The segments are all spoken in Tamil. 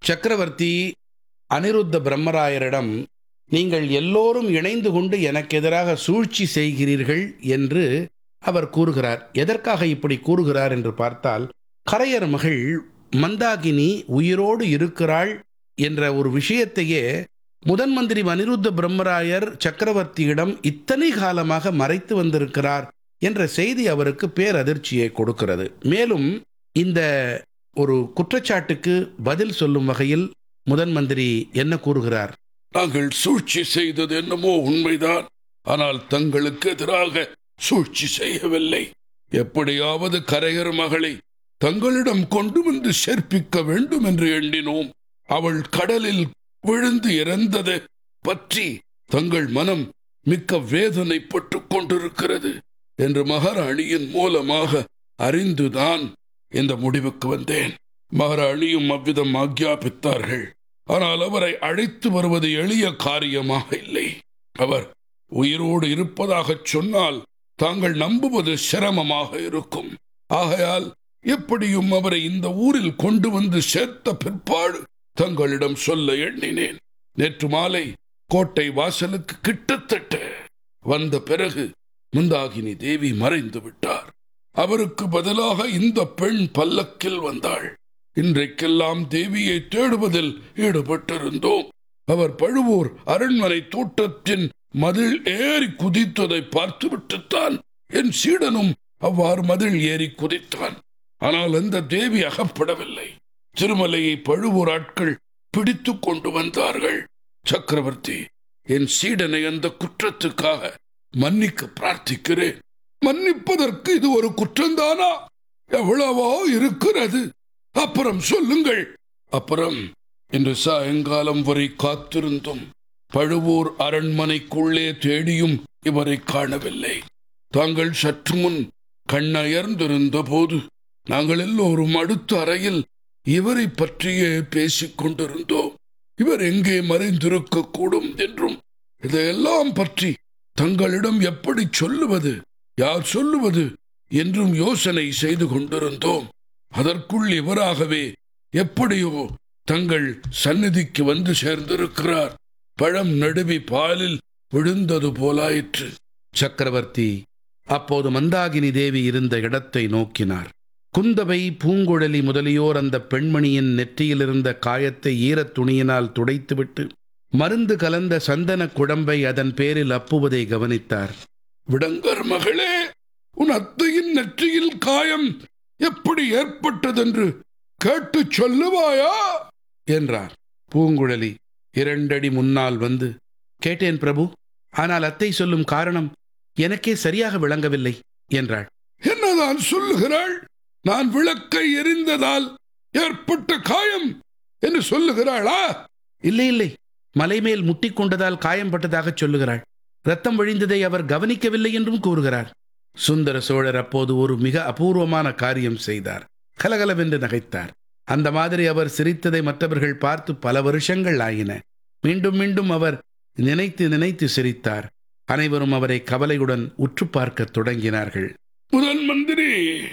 சக்கரவர்த்தி அனிருத்த பிரம்மராயரிடம் நீங்கள் எல்லோரும் இணைந்து கொண்டு எனக்கு எதிராக சூழ்ச்சி செய்கிறீர்கள் என்று அவர் கூறுகிறார் எதற்காக இப்படி கூறுகிறார் என்று பார்த்தால் கரையர் மகள் மந்தாகினி உயிரோடு இருக்கிறாள் என்ற ஒரு விஷயத்தையே முதன் மந்திரி அனிருத்த பிரம்மராயர் சக்கரவர்த்தியிடம் இத்தனை காலமாக மறைத்து வந்திருக்கிறார் என்ற செய்தி அவருக்கு பேரதிர்ச்சியை கொடுக்கிறது மேலும் இந்த ஒரு குற்றச்சாட்டுக்கு பதில் சொல்லும் வகையில் முதன் மந்திரி என்ன கூறுகிறார் நாங்கள் சூழ்ச்சி செய்தது என்னமோ உண்மைதான் ஆனால் தங்களுக்கு எதிராக சூழ்ச்சி செய்யவில்லை எப்படியாவது கரையர் மகளை தங்களிடம் கொண்டு வந்து சேர்ப்பிக்க வேண்டும் என்று எண்ணினோம் அவள் கடலில் விழுந்து இறந்தது பற்றி தங்கள் மனம் மிக்க வேதனைப்பட்டுக் கொண்டிருக்கிறது என்று மகாராணியின் மூலமாக அறிந்துதான் இந்த முடிவுக்கு வந்தேன் மகாராணியும் அவ்விதம் ஆக்ஞாபித்தார்கள் ஆனால் அவரை அழைத்து வருவது எளிய காரியமாக இல்லை அவர் உயிரோடு இருப்பதாகச் சொன்னால் தாங்கள் நம்புவது சிரமமாக இருக்கும் ஆகையால் எப்படியும் அவரை இந்த ஊரில் கொண்டு வந்து சேர்த்த பிற்பாடு தங்களிடம் சொல்ல எண்ணினேன் நேற்று மாலை கோட்டை வாசலுக்கு கிட்டத்தட்ட வந்த பிறகு முந்தாகினி தேவி மறைந்து விட்டார் அவருக்கு பதிலாக இந்த பெண் பல்லக்கில் வந்தாள் இன்றைக்கெல்லாம் தேவியை தேடுவதில் ஈடுபட்டிருந்தோம் அவர் பழுவூர் அரண்மனை தோட்டத்தின் மதில் ஏறி குதித்ததை பார்த்துவிட்டுத்தான் என் சீடனும் அவ்வாறு மதில் ஏறி குதித்தான் ஆனால் அந்த தேவி அகப்படவில்லை திருமலையை பழுவூர் ஆட்கள் பிடித்துக் கொண்டு வந்தார்கள் சக்கரவர்த்தி என் சீடனை அந்த குற்றத்துக்காக மன்னிக்க பிரார்த்திக்கிறேன் மன்னிப்பதற்கு இது ஒரு குற்றம்தானா எவ்வளவோ இருக்கிறது அப்புறம் சொல்லுங்கள் அப்புறம் இன்று சாயங்காலம் வரை காத்திருந்தும் பழுவூர் அரண்மனைக்குள்ளே தேடியும் இவரை காணவில்லை தாங்கள் சற்று முன் கண்ணயர்ந்திருந்த போது நாங்கள் எல்லோரும் அடுத்த அறையில் இவரை பற்றியே பேசிக் கொண்டிருந்தோம் இவர் எங்கே மறைந்திருக்க கூடும் என்றும் இதையெல்லாம் பற்றி தங்களிடம் எப்படி சொல்லுவது யார் சொல்லுவது என்றும் யோசனை செய்து கொண்டிருந்தோம் அதற்குள் இவராகவே எப்படியோ தங்கள் சந்நிதிக்கு வந்து சேர்ந்திருக்கிறார் பழம் நடுவி பாலில் விழுந்தது போலாயிற்று சக்கரவர்த்தி அப்போது மந்தாகினி தேவி இருந்த இடத்தை நோக்கினார் குந்தவை பூங்குழலி முதலியோர் அந்த பெண்மணியின் நெற்றியிலிருந்த காயத்தை ஈரத் துணியினால் துடைத்துவிட்டு மருந்து கலந்த சந்தன குழம்பை அதன் பேரில் அப்புவதை கவனித்தார் விடங்கர் மகளே உன் அத்தையின் நெற்றியில் காயம் எப்படி ஏற்பட்டதென்று கேட்டு சொல்லுவாயா என்றார் பூங்குழலி இரண்டடி முன்னால் வந்து கேட்டேன் பிரபு ஆனால் அத்தை சொல்லும் காரணம் எனக்கே சரியாக விளங்கவில்லை என்றாள் என்னதான் சொல்லுகிறாள் நான் விளக்கை எரிந்ததால் ஏற்பட்ட காயம் என்று சொல்லுகிறாளா இல்லை இல்லை மலைமேல் முட்டிக்கொண்டதால் காயம்பட்டதாகச் சொல்லுகிறாள் ரத்தம் வழிந்ததை அவர் கவனிக்கவில்லை என்றும் கூறுகிறார் சுந்தர சோழர் அப்போது ஒரு மிக அபூர்வமான காரியம் செய்தார் கலகலவென்று நகைத்தார் அந்த மாதிரி அவர் சிரித்ததை மற்றவர்கள் பார்த்து பல வருஷங்கள் ஆயின மீண்டும் மீண்டும் அவர் நினைத்து நினைத்து சிரித்தார் அனைவரும் அவரை கவலையுடன் உற்று பார்க்கத் தொடங்கினார்கள் முதன் மந்திரி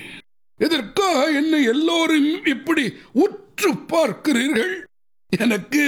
எதற்காக என்னை எல்லோரும் இப்படி உற்று பார்க்கிறீர்கள் எனக்கு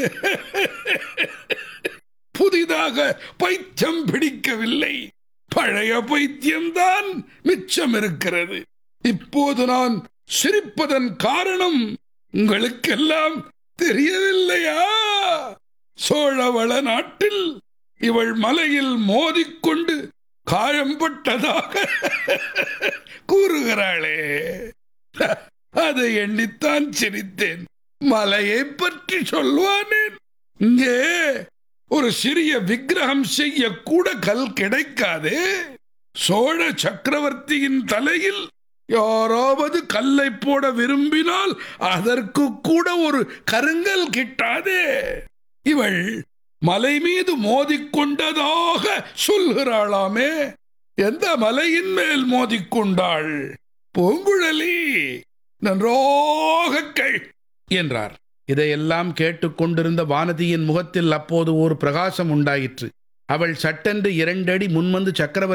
புதிதாக பைத்தியம் பிடிக்கவில்லை பழைய பைத்தியம்தான் மிச்சம் இருக்கிறது இப்போது நான் சிரிப்பதன் காரணம் உங்களுக்கெல்லாம் தெரியவில்லையா சோழவள நாட்டில் இவள் மலையில் மோதிக்கொண்டு காயம்பட்டதாக கூறுகிறாளே அதை எண்ணித்தான் சிரித்தேன் மலையை பற்றி சொல்வானேன் இங்கே ஒரு சிறிய விக்கிரகம் செய்ய கூட கல் கிடைக்காதே சோழ சக்கரவர்த்தியின் தலையில் யாராவது கல்லை போட விரும்பினால் அதற்கு கூட ஒரு கருங்கல் கிட்டாதே இவள் மலை மீது மோதிக்கொண்டதாக சொல்கிறாளாமே எந்த மலையின் மேல் மோதிக்கொண்டாள் பூங்குழலி நன்றாக கேள் என்றார் இதையெல்லாம் கேட்டுக்கொண்டிருந்த வானதியின் முகத்தில் அப்போது ஒரு பிரகாசம் உண்டாயிற்று அவள் சட்டென்று இரண்டடி முன்வந்து சக்கரவர்த்தி